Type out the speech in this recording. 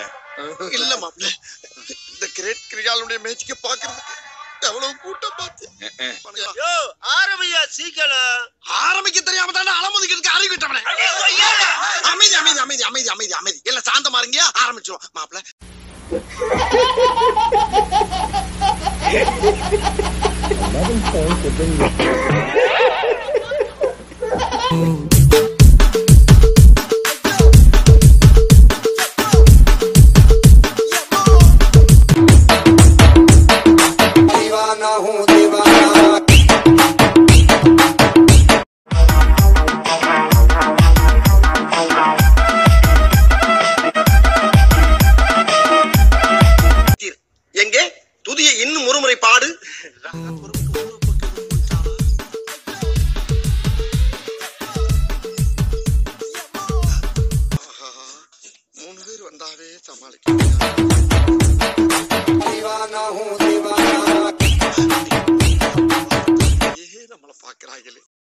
இல்ல மாப்ள இந்த கிரேட் கிரிகாலுடைய மேட்ச்க்கு பாக்குறதுக்கு எவ்வளவு கூட்டம் பார்த்து யோ ஆரம்பியா சீக்கிரம் ஆரம்பிக்க தெரியாம தானே அலமுதிக்கிறதுக்கு அறிவு விட்டவனே அமைதி அமைதி அமைதி அமைதி அமைதி அமைதி இல்ல சாந்தமா இருங்க ஆரம்பிச்சிருவோம் மாப்ள दीवाना हूँ दीवाना எங்கே துதியை இன்னும் ஒருமுறை பாடு ஆஹா, மூணு பேர் வந்தாவே சமாளிக்க दीवाना हूँ दीवाना ஏ நம்மள பாக்குறாங்களே